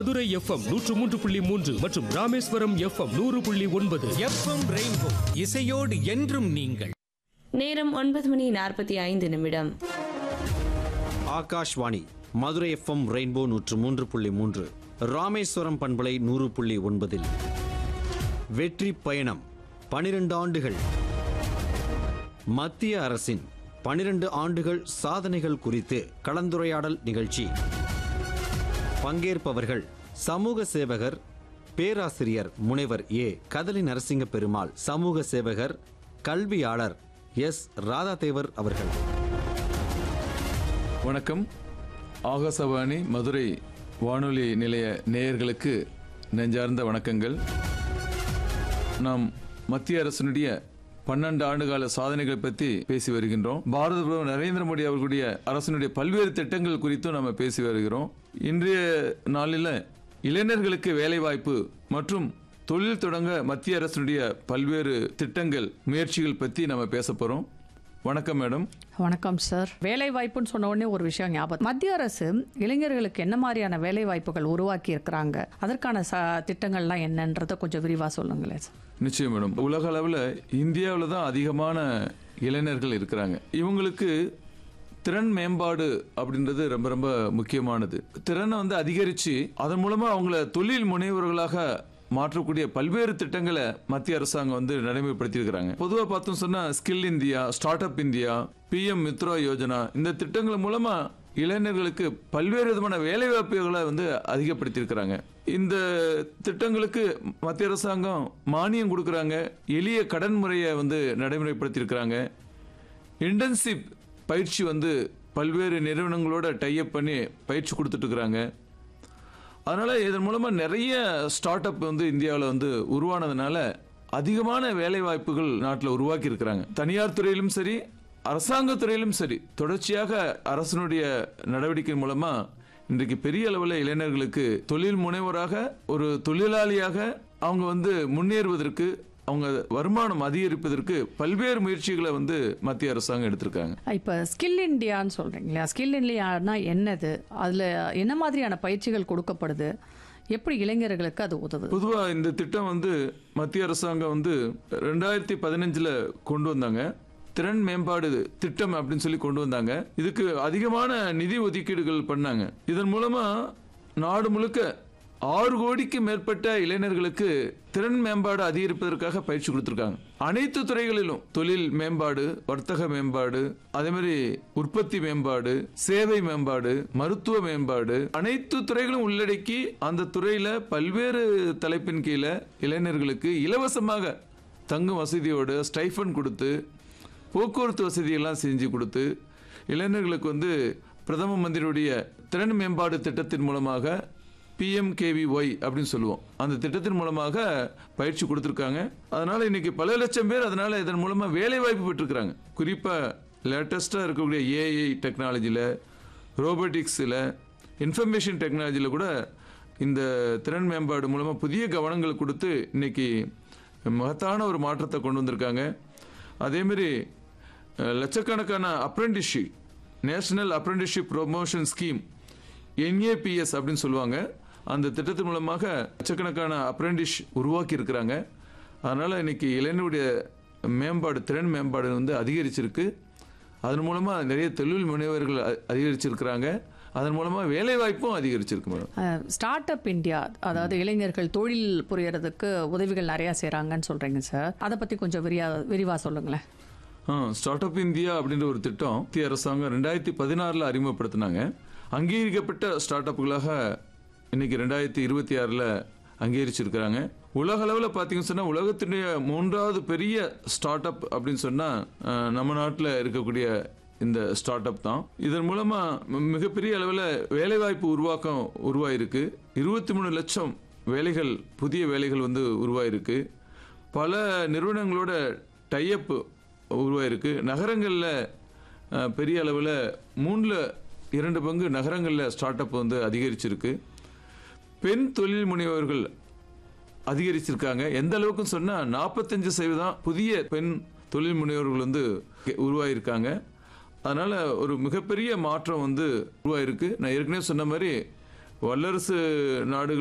Madurai FM நூற்று மூன்று புள்ளி மூன்று மற்றும் ராமேஸ்வரம் எஃப்எம் நூறு புள்ளி ஒன்பது எஃப்எம் ரெயின்போ இசையோடு என்றும் நீங்கள் நேரம் ஒன்பது மணி நாற்பத்தி ஐந்து நிமிடம் ஆகாஷ்வாணி மதுரை எஃப்எம் ரெயின்போ நூற்று மூன்று புள்ளி மூன்று ராமேஸ்வரம் பண்பலை நூறு புள்ளி ஒன்பதில் வெற்றி பயணம் பனிரெண்டு ஆண்டுகள் மத்திய அரசின் பனிரெண்டு ஆண்டுகள் சாதனைகள் குறித்து கலந்துரையாடல் நிகழ்ச்சி பங்கேற்பவர்கள் சமூக சேவகர் பேராசிரியர் முனைவர் ஏ கதலி நரசிங்க பெருமாள் சமூக சேவகர் கல்வியாளர் எஸ் ராதாதேவர் அவர்கள் வணக்கம் ஆகாசவாணி மதுரை வானொலி நிலைய நேயர்களுக்கு நெஞ்சார்ந்த வணக்கங்கள் நாம் மத்திய அரசினுடைய பன்னெண்டு ஆண்டுகால சாதனைகள் பற்றி பேசி வருகின்றோம் பாரத பிரதமர் நரேந்திர மோடி அவர்களுடைய அரசினுடைய பல்வேறு திட்டங்கள் குறித்தும் நம்ம பேசி வருகிறோம் இன்றைய நாளில் இளைஞர்களுக்கு வேலைவாய்ப்பு மற்றும் தொழில் தொடங்க மத்திய அரசினுடைய பல்வேறு திட்டங்கள் முயற்சிகள் பற்றி நம்ம பேச போகிறோம் வணக்கம் மேடம் வணக்கம் சார் வேலை வாய்ப்புன்னு சொன்ன உடனே ஒரு விஷயம் ஞாபகம் மத்திய அரசு இளைஞர்களுக்கு என்ன மாதிரியான வேலை வாய்ப்புகள் உருவாக்கி இருக்கிறாங்க அதற்கான ச திட்டங்கள்லாம் என்னன்றதை கொஞ்சம் விரிவாக சொல்லுங்களேன் சார் நிச்சயம் மேடம் உலக அளவில் இந்தியாவில் தான் அதிகமான இளைஞர்கள் இருக்கிறாங்க இவங்களுக்கு திறன் மேம்பாடு அப்படின்றது ரொம்ப ரொம்ப முக்கியமானது திறனை வந்து அதிகரித்து அதன் மூலமாக அவங்கள தொழில் முனைவர்களாக மாற்றக்கூடிய பல்வேறு திட்டங்களை மத்திய அரசாங்கம் வந்து நடைமுறைப்படுத்தியிருக்கிறாங்க பொதுவாக பார்த்தோம் சொன்னால் skill India startup India PM Mitra Yojana இந்த திட்டங்கள் மூலமாக இளைஞர்களுக்கு பல்வேறு விதமான வேலைவாய்ப்புகளை வந்து அதிகப்படுத்தியிருக்கிறாங்க இந்த திட்டங்களுக்கு மத்திய அரசாங்கம் மானியம் கொடுக்குறாங்க எளிய கடன் முறையை வந்து நடைமுறைப்படுத்தியிருக்கிறாங்க இன்டர்ன்ஷிப் பயிற்சி வந்து பல்வேறு நிறுவனங்களோட டைப் பண்ணி பயிற்சி கொடுத்துட்டு இருக்கிறாங்க அதனால் இதன் மூலமாக நிறைய ஸ்டார்ட் அப் வந்து இந்தியாவில் வந்து உருவானதுனால அதிகமான வேலை வாய்ப்புகள் நாட்டில் உருவாக்கி இருக்கிறாங்க தனியார் துறையிலும் சரி அரசாங்க துறையிலும் சரி தொடர்ச்சியாக அரசனுடைய நடவடிக்கை மூலமாக இன்றைக்கு பெரிய அளவில் இளைஞர்களுக்கு தொழில் முனைவராக ஒரு தொழிலாளியாக அவங்க வந்து முன்னேறுவதற்கு அவங்க வருமானம் அதிகரிப்பதற்கு பல்வேறு முயற்சிகளை வந்து மத்திய அரசாங்கம் எடுத்திருக்காங்க இப்போ ஸ்கில் இந்தியான்னு சொல்கிறீங்க இல்லையா ஸ்கில் இந்தியானா என்னது அதில் என்ன மாதிரியான பயிற்சிகள் கொடுக்கப்படுது எப்படி இளைஞர்களுக்கு அது உதவுது பொதுவாக இந்த திட்டம் வந்து மத்திய அரசாங்கம் வந்து ரெண்டாயிரத்தி பதினஞ்சில் கொண்டு வந்தாங்க திறன் மேம்பாடு திட்டம் அப்படின்னு சொல்லி கொண்டு வந்தாங்க இதுக்கு அதிகமான நிதி ஒதுக்கீடுகள் பண்ணாங்க இதன் மூலமா நாடு முழுக்க ஆறு கோடிக்கு மேற்பட்ட இளைஞர்களுக்கு திறன் மேம்பாடு அதிகரிப்பதற்காக பயிற்சி கொடுத்துருக்காங்க அனைத்து துறைகளிலும் தொழில் மேம்பாடு வர்த்தக மேம்பாடு அதே மாதிரி உற்பத்தி மேம்பாடு சேவை மேம்பாடு மருத்துவ மேம்பாடு அனைத்து துறைகளும் உள்ளடக்கி அந்த துறையில பல்வேறு தலைப்பின் கீழே இளைஞர்களுக்கு இலவசமாக தங்கும் வசதியோடு ஸ்டைஃபன் கொடுத்து போக்குவரத்து வசதியெல்லாம் செஞ்சு கொடுத்து இளைஞர்களுக்கு வந்து பிரதம மந்திரியுடைய திறன் மேம்பாடு திட்டத்தின் மூலமாக பிஎம்கேவிஒய் அப்படின்னு சொல்லுவோம் அந்த திட்டத்தின் மூலமாக பயிற்சி கொடுத்துருக்காங்க அதனால இன்னைக்கு பல லட்சம் பேர் அதனால இதன் மூலமா வேலை வாய்ப்பு பெற்றிருக்கிறாங்க குறிப்பா லேட்டஸ்டாக இருக்கக்கூடிய ஏஐ டெக்னாலஜியில் ரோபோட்டிக்ஸில் இன்ஃபர்மேஷன் டெக்னாலஜியில் கூட இந்த திறன் மேம்பாடு மூலமாக புதிய கவனங்கள் கொடுத்து இன்னைக்கு மகத்தான ஒரு மாற்றத்தை கொண்டு வந்திருக்காங்க அதேமாரி அஹ், லட்சக்கணக்கான apprenticeship national apprenticeship promotion scheme NAPS அப்படின்னு சொல்லுவாங்க அந்த திட்டத்தின் மூலமாக லட்சக்கணக்கான அப்ரெண்டிஸ் உருவாக்கி இருக்கிறாங்க அதனால் இன்னைக்கு இளைஞருடைய மேம்பாடு திறன் மேம்பாடு வந்து அதிகரிச்சிருக்கு அதன் மூலமாக நிறைய தொழில் முனைவர்கள் அ- அதிகரிச்சிருக்கிறாங்க அதன் மூலமாக வேலை வாய்ப்பும் அதிகரிச்சிருக்கு மேடம் ஸ்டார்ட் அப் இந்தியா அதாவது இளைஞர்கள் தொழில் புரியறதுக்கு உதவிகள் நிறையா செய்கிறாங்கன்னு சொல்கிறீங்க சார் அதை பற்றி கொஞ்சம் விரியா விரிவாக சொல்லுங்களேன் ஸ்டார்ட் அப் இந்தியா அப்படின்ற ஒரு திட்டம் மத்திய அரசாங்கம் ரெண்டாயிரத்தி பதினாறில் அறிமுகப்படுத்தினாங்க அங்கீகரிக்கப்பட்ட ஸ்டார்ட் அப்புகளாக இன்னைக்கு ரெண்டாயிரத்தி இருபத்தி ஆறில் அங்கீகரிச்சிருக்கிறாங்க உலக அளவில் பார்த்தீங்கன்னு சொன்னால் உலகத்தினுடைய மூன்றாவது பெரிய ஸ்டார்ட் அப் அப்படின்னு சொன்னால் நம்ம நாட்டில் இருக்கக்கூடிய இந்த ஸ்டார்ட் அப் தான் இதன் மூலமாக மிகப்பெரிய அளவில் வேலைவாய்ப்பு உருவாக்கம் உருவாயிருக்கு இருபத்தி மூணு லட்சம் வேலைகள் புதிய வேலைகள் வந்து உருவாயிருக்கு பல நிறுவனங்களோட டைஅப் உருவாயிருக்கு நகரங்களில் அஹ், பெரிய அளவில் மூணில் இரண்டு பங்கு நகரங்களில் ஸ்டார்ட் அப் வந்து அதிகரிச்சிருக்கு பெண் தொழில் முனைவோர்கள் அதிகரிச்சிருக்காங்க எந்த அளவுக்கு சொன்னால் நாற்பத்தஞ்சு சதவீதம் புதிய பெண் தொழில் முனைவோர்கள் வந்து உருவாயிருக்காங்க அதனால் ஒரு மிகப்பெரிய மாற்றம் வந்து உருவாயிருக்கு நான் ஏற்கனவே சொன்ன மாதிரி வல்லரசு நாடுகள்